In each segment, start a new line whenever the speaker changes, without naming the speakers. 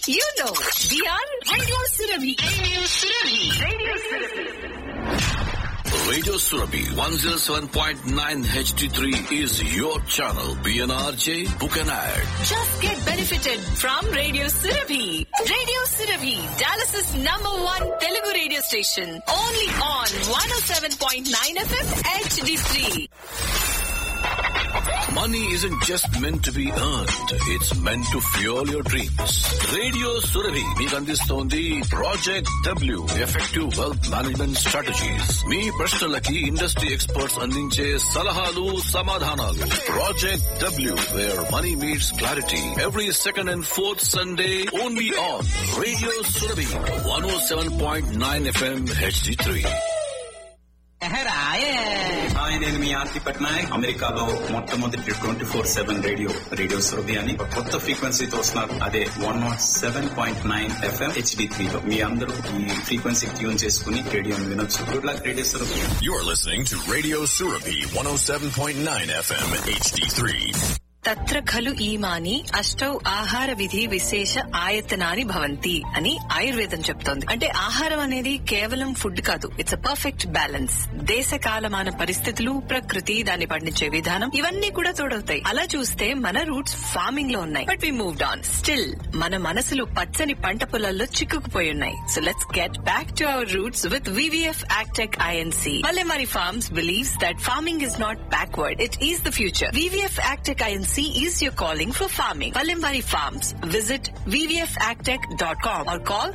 You know, we are Radio Surabhi. Radio Surabhi. Radio Surabhi.
Radio Surabhi 107.9 HD3 is your channel. BNRJ, book an ad.
Just get benefited from Radio Surabhi. Radio Surabhi, Dallas's number one Telugu radio station. Only on 107.9 FM HD3.
Money isn't just meant to be earned. It's meant to fuel your dreams. Radio Surabhi మీకు అందిస్తోంది project W effective wealth management strategies మీ ప్రశ్నలకి industry experts అందించే సలహాలు సమాధానాలు project W where money meets clarity every second and fourth Sunday only on radio Surabhi one O seven point nine FM HD three
hi నేను మీ ఆర్తి పట్నాయక్ అమెరికాలో మొట్టమొదటి twenty four seven radio radio Surabhi అని ఒక కొత్త ఫ్రీక్వెన్సీతో వస్తున్నారు అదే one naught seven point nine FM HD త్రీలో మీ అందరూ ఈ ఫ్రీక్వెన్సీ ట్యూన్ చేసుకుని రేడియోని వినొచ్చు good luck radio Surabhi
You're listening to Radio Surabhi 107.9 FM HD3.
తత్ర ఖలు ఈమాని అష్టౌ ఆహార విధి విశేష ఆయతనాని భవంతి అని ఆయుర్వేదం చెప్తోంది అంటే ఆహారం అనేది కేవలం ఫుడ్ కాదు ఇట్స్ అ పర్ఫెక్ట్ బ్యాలెన్స్ దేశ కాలమాన పరిస్థితులు ప్రకృతి దాన్ని పండించే విధానం ఇవన్నీ కూడా తోడవుతాయి అలా చూస్తే మన రూట్స్ ఫార్మింగ్ లో ఉన్నాయి but we moved on still మన మనసులు పచ్చని పంట పొలాల్లో చిక్కుకుపోయి ఉన్నాయి so let's get back to our roots with VVF agtech INC Palemari Farms believes that farming is not backward. It is the future. VVF Agtech INC is your calling for farming. Palemari Farms. Visit vvfagtech.com or call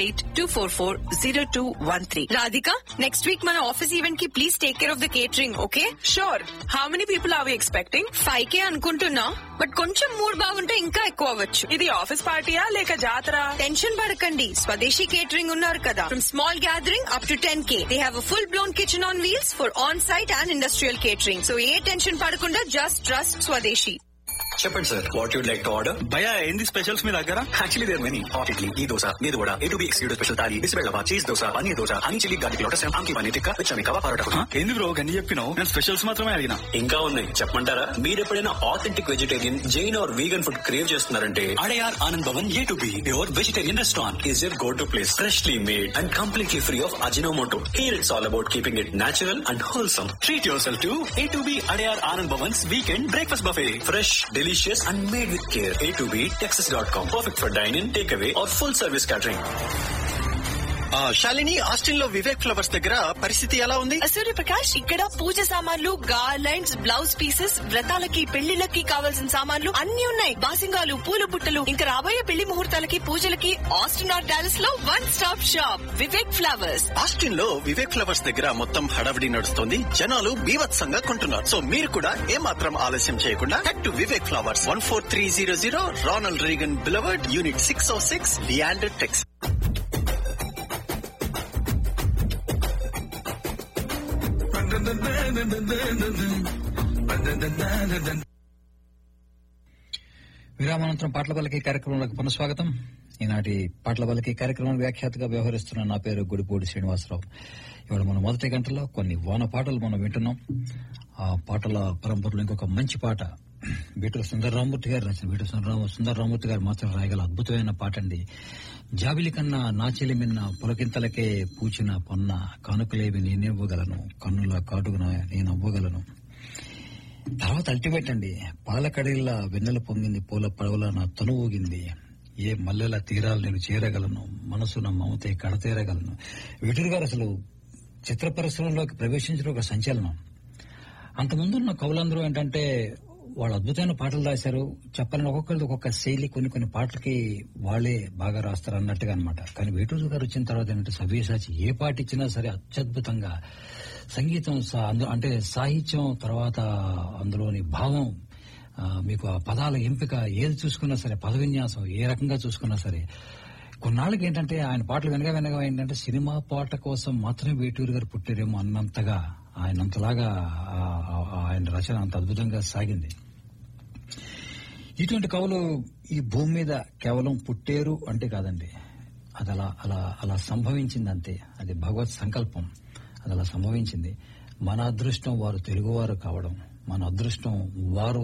848-244-0213. Radhika, next week మన office event కి please take care of the catering okay
sure how many people are we expecting
five K అనుకుంటున్నా but కొంచెం mood బాగుంటే ఇంకా ఎక్కువ అవ్వచ్చు
ఇది office పార్టీయా లేక జాతర
టెన్షన్ పడకండి స్వదేశీ కేటరింగ్ ఉన్నారు కదా from small gathering up to ten K they have full blown kitchen on wheels for on site and industrial catering so ఏ టెన్షన్ పడకుండా జస్ట్ ట్రస్ట్ స్వదేశీ
చెప్పండి sir what you'd like to order
భయ ఏంది specials మీ దగ్గర
actually there many hot idli ఈ దోశ మీది కూడా A two B exclusive special thali bisibelebath cheese dosa paneer dosa honey chilli garlic lotus ఆమ్కి పన్నీర్ టిక్కా విచ్చమి కవా పరోటా
హ? ఏంది బ్రో గన్ని చెప్పినావు నేను స్పెషల్స్ మాత్రమే అడిగినా
ఇంకా ఉన్నాయి చెప్పమంటారా మీరు ఎప్పుడైనా authentic vegetarian Jain or vegan food crave చేస్తున్నారంటే Adyar Anand Bhavan A two B your vegetarian restaurant is your go to place freshly made and completely free of Ajinomoto here it's all about keeping it natural and wholesome treat yourself to A two B Adyar Anand Bhavan's weekend breakfast buffet fresh delicious and made with care A two B Texas dot com perfect for dyne in take away or full service catering
Shalini Austin లో Vivek flowers దగ్గర పరిస్థితి ఎలా ఉంది
సూర్యప్రకాష్ ఇక్కడ పూజ సామాన్లు garlands blouse pieces వ్రతాలకి పెళ్లిళ్ళకి కావాల్సిన సామాన్లు అన్ని ఉన్నాయి బాసింగాలు పూల బుట్టలు ఇంకా రాబోయే పెళ్లి ముహూర్తాలకి పూజలకి ఆస్టిన్ ఆర్ డాలస్ లో one stop shop Vivek flowers
Austin లో వివేక్ ఫ్లవర్స్ దగ్గర మొత్తం హడావిడి నడుస్తుంది జనాలు బీభత్సంగా కొంటున్నారు సో మీరు కూడా ఏమాత్రం ఆలస్యం చేయకుండా head to Vivek flowers one four three zero zero Ronald Reagan boulevard unit six O six Leander Tex
విరామానంతరం పాటల బలకి కార్యక్రమంలోకి పునఃస్వాగతం ఈనాటి పాటల బలకి కార్యక్రమం వ్యాఖ్యాతగా వ్యవహరిస్తున్న నా పేరు గుడిపూడి శ్రీనివాసరావు ఇవాళ మన మొదటి గంటలో కొన్ని వాన పాటలు మనం వింటున్నాం ఆ పాటల పరంపరలో ఇంకొక మంచి పాట బీటూరు సుందరరామూర్తి గారు రచన బీటూరు సుందరరామ సుందరరామూర్తి గారు మాత్రం రాయగల అద్భుతమైన పాట అండి జాబిలి కన్నా నా చెలిమిన్న పులకింతలకే పూచిన పొన్న కానుకలేవి నేనివ్వగలను కన్నుల కాటుగున నేను అవ్వగలను తర్వాత అల్టిమేట్ అండి పాలకడిల్లా వెన్నెల పొంగింది పూల పడవల నా తను ఊగింది ఏ మల్లెల తీరాలు నేను చేరగలను మనసున మమతే కడతేరగలను విటురు గారు అసలు చిత్ర పరిశ్రమలోకి ప్రవేశించడం ఒక సంచలనం అంతకుముందున్న కవులందరూ ఏంటంటే వాళ్ళు అద్భుతమైన పాటలు రాశారు చెప్పాలని ఒక్కొక్కరిది ఒక్కొక్క శైలి కొన్ని కొన్ని పాటలకి వాళ్ళే బాగా రాస్తారు అన్నట్టుగా అనమాట కానీ వేటూరు గారు వచ్చిన తర్వాత ఏంటంటే సవ్యసాచి ఏ పాట ఇచ్చినా సరే అత్యద్భుతంగా సంగీతం సా- అందు- అంటే సాహిత్యం తర్వాత అందులోని భావం ఆ, మీకు ఆ పదాల ఎంపిక ఏది చూసుకున్నా సరే పద విన్యాసం ఏ రకంగా చూసుకున్నా సరే కొన్నాళ్ళకి ఏంటంటే ఆయన పాటలు వినగా వినగా ఏంటంటే సినిమా పాట కోసం మాత్రమే వేటూరు గారు పుట్టారేమో అన్నంతగా ఆయన అంతలాగా ఆ- ఆ- ఆయన రచన అంత అద్భుతంగా సాగింది ఇటువంటి కవులు ఈ భూమి మీద కేవలం పుట్టేరు అంటే కాదండి అది అలా అలా అలా సంభవించింది అంతే అది భగవత్ సంకల్పం అది అలా సంభవించింది మన అదృష్టం వారు తెలుగువారు కావడం మన అదృష్టం వారు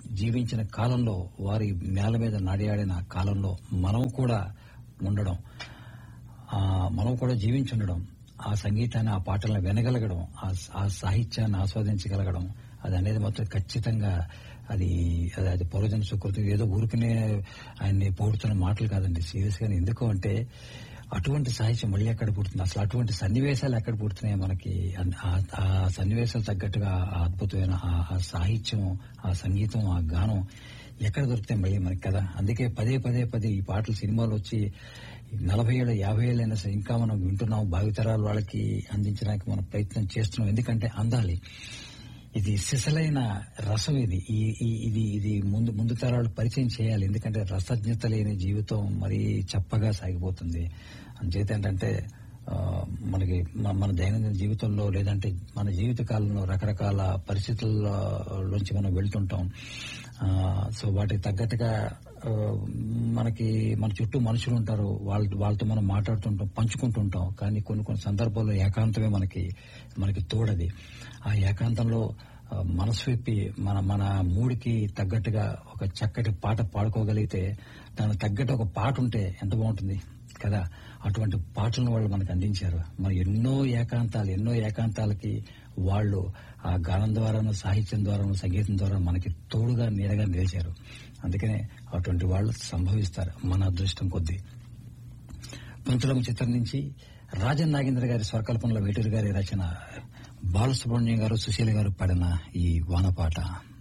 జీవించిన కాలంలో వారి నేల మీద నడియాడిన కాలంలో మనం కూడా ఉండడం ఆ, మనం కూడా జీవించి ఉండడం ఆ సంగీతాన్ని ఆ పాటలను వినగలగడం ఆ ఆ సాహిత్యాన్ని ఆస్వాదించగలగడం అది అనేది మాత్రం ఖచ్చితంగా అది అది అది పూర్వజన సుకృతి ఏదో ఊరికనే ఆయన్ని పోడుతున్న మాటలు కాదండి సీరియస్ గా ఎందుకు అంటే అటువంటి సాహిత్యం మళ్ళీ ఎక్కడ పుడుతుంది అసలు అటువంటి సన్నివేశాలు ఎక్కడ పుడుతున్నాయి మనకి అన్- ఆ- ఆ సన్నివేశాలు తగ్గట్టుగా ఆ అద్భుతమైన ఆ- ఆ సాహిత్యం ఆ సంగీతం ఆ గానం ఎక్కడ దొరుకుతాయి మళ్ళీ మనకి కదా అందుకే పదే పదే పదే ఈ పాటలు సినిమాలు వచ్చి నలభై ఏళ్ళు యాభై ఏళ్ళు అయినా సరే ఇంకా మనం వింటున్నాం భావితరాల వాళ్ళకి అందించడానికి మనం ప్రయత్నం చేస్తున్నాం ఎందుకంటే అందాలి ఇది సిసలైన రసం ఇది ఈ ఈ- ఇది ఇది ముందు ముందు తరాలు పరిచయం చేయాలి ఎందుకంటే రసజ్ఞత లేని జీవితం మరీ చప్పగా సాగిపోతుంది అంచేత ఏంటంటే ఆ, మనకి మ- మన దైనందిన జీవితంలో లేదంటే మన జీవిత కాలంలో రకరకాల పరిస్థితుల్లోంచి మనం వెళ్తుంటాం ఆ, సో వాటికి తగ్గట్టుగా ఆ, మనకి మన చుట్టూ మనుషులు ఉంటారు వాళ్ళ వాళ్ళతో మనం మాట్లాడుతుంటాం పంచుకుంటుంటాం కానీ కొన్ని కొన్ని సందర్భాల్లో ఏకాంతమే మనకి మనకి తోడది ఆ ఏకాంతంలో ఆ, మనసు విప్పి మన మన మూడికి తగ్గట్టుగా ఒక చక్కటి పాట పాడుకోగలిగితే దానికి తగ్గట్టు ఒక పాట ఉంటే ఎంత బాగుంటుంది కదా అటువంటి పాటలను వాళ్ళు మనకు అందించారు మన ఎన్నో ఏకాంతాలు ఎన్నో ఏకాంతాలకి వాళ్ళు ఆ గానం ద్వారాను సాహిత్యం ద్వారాను సంగీతం ద్వారా మనకి తోడుగా నీడగా నిలిచారు అందుకనే అటువంటి వాళ్ళు సంభవిస్తారు మన అదృష్టం కొద్దీ పంతులమ్మ చిత్రం నుంచి రాజన్ నాగేంద్ర గారి స్వరకల్పనలో వేటూరు గారి రచన బాలసుబ్రహ్మణ్యం గారు సుశీల గారు పాడిన ఈ వానపాట